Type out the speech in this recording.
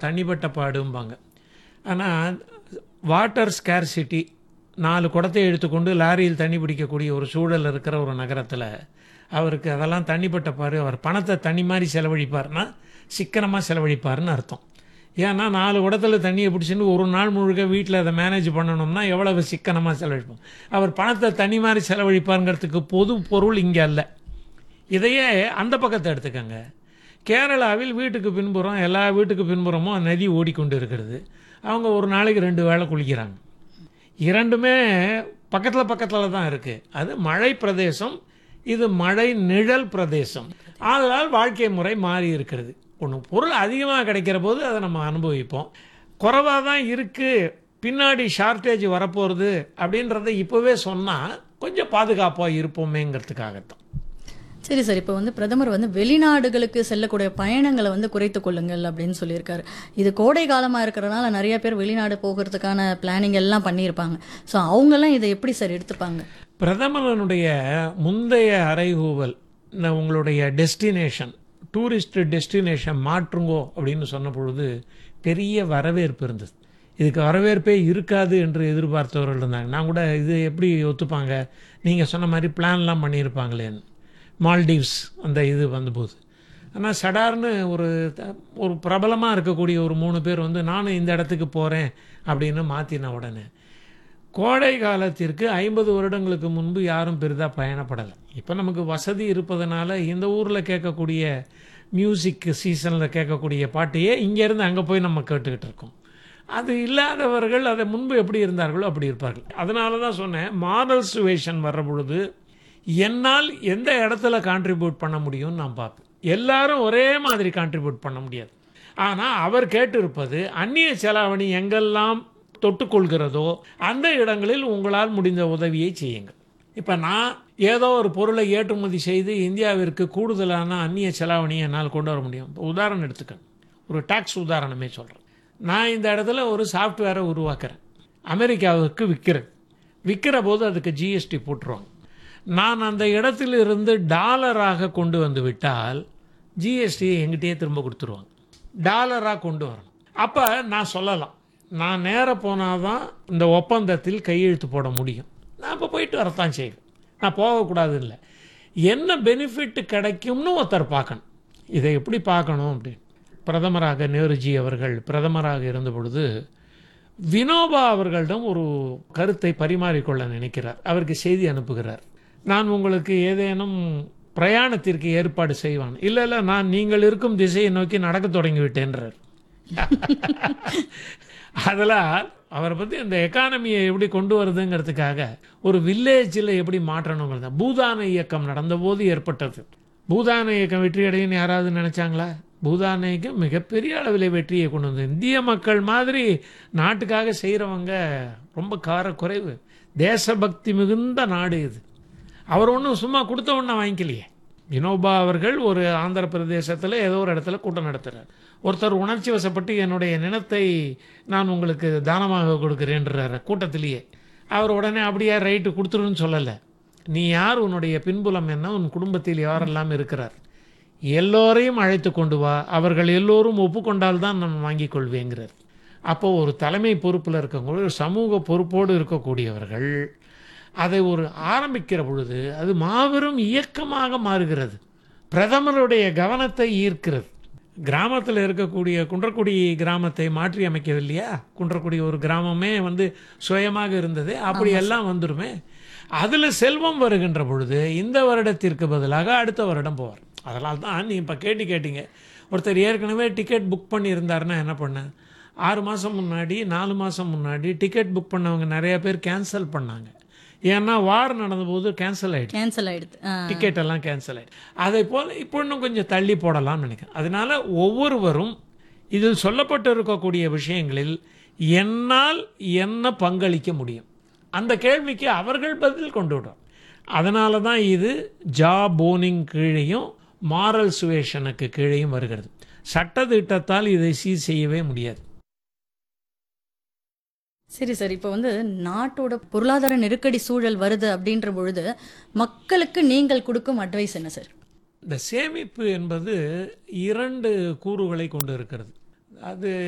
எல்லாம் தண்ணிப்பட்ட பாடும்பாங்க ஆனால் water scarcity நாலு குடத்தை எடுத்துக்கொண்டு லாரியில் தண்ணி பிடிக்கக்கூடிய ஒரு சூழல் இருக்கிற ஒரு நகரத்தில் அவருக்கு அதெல்லாம் தண்ணிப்பட்ட பாரு அவர் பணத்தை தண்ணி மாதிரி செலவழிப்பார்னா சிக்கனமாக செலவழிப்பார்னு அர்த்தம் ஏன்னா நாலு குடத்துல தண்ணியை பிடிச்சின்னு ஒரு நாள் முழுக்க வீட்டில் அதை மேனேஜ் பண்ணணும்னா எவ்வளவு சிக்கனமாக செலவழிப்போம் அவர் பணத்தை தண்ணி மாதிரி செலவழிப்பாருங்கிறதுக்கு பொது பொருள் இங்கே அல்ல இதையே அந்த பக்கத்தை எடுத்துக்கங்க கேரளாவில் வீட்டுக்கு பின்புறம் எல்லா வீட்டுக்கு பின்புறமும் நதி ஓடிக்கொண்டு இருக்கிறது அவங்க ஒரு நாளைக்கு ரெண்டு வேளை குளிக்கிறாங்க இரண்டுமே பக்கத்தில் பக்கத்தில் தான் இருக்குது அது மழை பிரதேசம் இது மழை நிழல் பிரதேசம் ஆதலால் வாழ்க்கை முறை மாறி இருக்கிறது ஒன்று பொருள் அதிகமாக கிடைக்கிற போது அதை நம்ம அனுபவிப்போம் குறைவாக தான் இருக்குது பின்னாடி ஷார்ட்டேஜ் வரப்போகிறது அப்படின்றத இப்போவே சொன்னால் கொஞ்சம் பாதுகாப்பாக இருப்போமேங்கிறதுக்காகத்தான் சரி சார் இப்போ வந்து பிரதமர் வந்து வெளிநாடுகளுக்கு செல்லக்கூடிய பயணங்களை வந்து குறைத்து கொள்ளுங்கள் அப்படின்னு சொல்லியிருக்காரு இது கோடை காலமாக இருக்கிறனால நிறைய பேர் வெளிநாடு போகிறதுக்கான பிளானிங் எல்லாம் பண்ணியிருப்பாங்க ஸோ அவங்கெல்லாம் இதை எப்படி சார் எடுத்துப்பாங்க பிரதமரனுடைய முந்தைய அறைகூவல் இந்த உங்களுடைய டெஸ்டினேஷன் டூரிஸ்ட் டெஸ்டினேஷன் மாற்றுங்கோ அப்படின்னு சொன்ன பொழுது பெரிய வரவேற்பு இருந்தது இதுக்கு வரவேற்பே இருக்காது என்று எதிர்பார்த்தவர்கள் இருந்தாங்க நான் கூட இது எப்படி ஒத்துப்பாங்க நீங்கள் சொன்ன மாதிரி பிளான்லாம் பண்ணியிருப்பாங்களேன்னு மால்டீவ்ஸ் அந்த இது வந்தபோது ஆனால் சடார்னு ஒரு த- ஒரு பிரபலமாக இருக்கக்கூடிய ஒரு மூணு பேர் வந்து நானும் இந்த இடத்துக்கு போகிறேன் அப்படின்னு மாற்றின உடனே கோடை காலத்திற்கு ஐம்பது வருடங்களுக்கு முன்பு யாரும் பெரிதாக பயணப்படலை இப்போ நமக்கு வசதி இருப்பதனால இந்த ஊரில் கேட்கக்கூடிய மியூசிக் சீசனில் கேட்கக்கூடிய பாட்டையே இங்கேருந்து அங்கே போய் நம்ம கேட்டுக்கிட்டு இருக்கோம் அது இல்லாதவர்கள் அதை முன்பு எப்படி இருந்தார்களோ அப்படி இருப்பார்கள் அதனால தான் சொன்னேன் மாடல் சுவேஷன் வர்ற பொழுது என்னால் எந்த இடத்துல கான்ட்ரிபியூட் பண்ண முடியும்னு நான் பார்ப்பேன் எல்லாரும் ஒரே மாதிரி கான்ட்ரிபியூட் பண்ண முடியாது ஆனால் அவர் கேட்டிருப்பது அந்நிய செலாவணி எங்கெல்லாம் தொட்டுக்கொள்கிறதோ அந்த இடங்களில் உங்களால் முடிந்த உதவியை செய்யுங்கள் இப்போ நான் ஏதோ ஒரு பொருளை ஏற்றுமதி செய்து இந்தியாவிற்கு கூடுதலான அந்நிய செலாவணியை என்னால் கொண்டு வர முடியும் இப்போ உதாரணம் எடுத்துக்கணும் ஒரு டாக்ஸ் உதாரணமே சொல்கிறேன் நான் இந்த இடத்துல ஒரு சாஃப்ட்வேரை உருவாக்குறேன் அமெரிக்காவுக்கு விற்கிறேன் விற்கிற போது அதுக்கு ஜிஎஸ்டி போட்டுருவாங்க நான் அந்த இடத்திலிருந்து டாலராக கொண்டு வந்து விட்டால் ஜிஎஸ்டியை எங்கிட்டயே திரும்ப கொடுத்துருவாங்க டாலராக கொண்டு வரணும் அப்போ நான் சொல்லலாம் நான் நேராக போனால் தான் இந்த ஒப்பந்தத்தில் கையெழுத்து போட முடியும் நான் இப்போ போயிட்டு வரத்தான் செய்வேன் நான் போகக்கூடாது இல்லை என்ன பெனிஃபிட் கிடைக்கும்னு ஒருத்தர் பார்க்கணும் இதை எப்படி பார்க்கணும் அப்படின்னு பிரதமராக நேருஜி அவர்கள் பிரதமராக இருந்த பொழுது வினோபா அவர்களிடம் ஒரு கருத்தை பரிமாறிக்கொள்ள நினைக்கிறார் அவருக்கு செய்தி அனுப்புகிறார் நான் உங்களுக்கு ஏதேனும் பிரயாணத்திற்கு ஏற்பாடு செய்வான் இல்லை இல்லை நான் நீங்கள் இருக்கும் திசையை நோக்கி நடக்க தொடங்கி விட்டேன்றார் அதெல்லாம் அவரை பற்றி இந்த எக்கானமியை எப்படி கொண்டு வருதுங்கிறதுக்காக ஒரு வில்லேஜில் எப்படி மாற்றணுங்கிறது பூதான இயக்கம் நடந்தபோது ஏற்பட்டது பூதான இயக்கம் வெற்றி அடையும் யாராவது நினைச்சாங்களா பூதான இயக்கம் மிகப்பெரிய அளவில் வெற்றியை கொண்டு வந்து இந்திய மக்கள் மாதிரி நாட்டுக்காக செய்கிறவங்க ரொம்ப கார குறைவு தேசபக்தி மிகுந்த நாடு இது அவர் ஒன்றும் சும்மா கொடுத்த ஒன்றை வாங்கிக்கலையே வினோபா அவர்கள் ஒரு ஆந்திர பிரதேசத்தில் ஏதோ ஒரு இடத்துல கூட்டம் நடத்துகிறார் ஒருத்தர் உணர்ச்சி வசப்பட்டு என்னுடைய நிலத்தை நான் உங்களுக்கு தானமாக கொடுக்கிறேன்றார் கூட்டத்திலேயே அவர் உடனே அப்படியே ரைட்டு கொடுத்துருன்னு சொல்லலை நீ யார் உன்னுடைய பின்புலம் என்ன உன் குடும்பத்தில் யாரெல்லாம் இருக்கிறார் எல்லோரையும் அழைத்து கொண்டு வா அவர்கள் எல்லோரும் ஒப்புக்கொண்டால் தான் நான் வாங்கிக் கொள்வேங்கிறார் அப்போ ஒரு தலைமை பொறுப்பில் இருக்கக்கூடிய ஒரு சமூக பொறுப்போடு இருக்கக்கூடியவர்கள் அதை ஒரு ஆரம்பிக்கிற பொழுது அது மாபெரும் இயக்கமாக மாறுகிறது பிரதமருடைய கவனத்தை ஈர்க்கிறது கிராமத்தில் இருக்கக்கூடிய குன்றக்குடி கிராமத்தை மாற்றி அமைக்கவில்லையா குன்றக்குடி ஒரு கிராமமே வந்து சுயமாக இருந்தது அப்படி எல்லாம் வந்துருமே அதில் செல்வம் வருகின்ற பொழுது இந்த வருடத்திற்கு பதிலாக அடுத்த வருடம் போவார் அதனால் தான் நீ இப்போ கேட்டு கேட்டீங்க ஒருத்தர் ஏற்கனவே டிக்கெட் புக் பண்ணியிருந்தாருன்னா என்ன பண்ண ஆறு மாதம் முன்னாடி நாலு மாதம் முன்னாடி டிக்கெட் புக் பண்ணவங்க நிறைய பேர் கேன்சல் பண்ணாங்க ஏன்னா வார் நடந்தபோது கேன்சல் ஆயிடுச்சு கேன்சல் ஆயிடுது ஆ. டிக்கெட் எல்லாம் கேன்சல் ஆயிடுச்சு அதே போல் இப்போ இன்னும் கொஞ்சம் தள்ளி போடலாம்னு நினைக்கிறேன் அதனால ஒவ்வொருவரும் இதில் சொல்லப்பட்டு இருக்கக்கூடிய விஷயங்களில் என்னால் என்ன பங்களிக்க முடியும் அந்த கேள்விக்கு அவர்கள் பதில் கொண்டு விடும் அதனால தான் இது ஜா போனிங் கீழேயும் மாரல் சுவேஷனுக்கு கீழேயும் வருகிறது சட்டத்திட்டத்தால் இதை சீர் செய்யவே முடியாது சரி சார் இப்போ வந்து நாட்டோட பொருளாதார நெருக்கடி சூழல் வருது அப்படின்ற பொழுது மக்களுக்கு நீங்கள் கொடுக்கும் அட்வைஸ் என்ன சார் இந்த சேமிப்பு என்பது இரண்டு கூறுகளை கொண்டு இருக்கிறது அது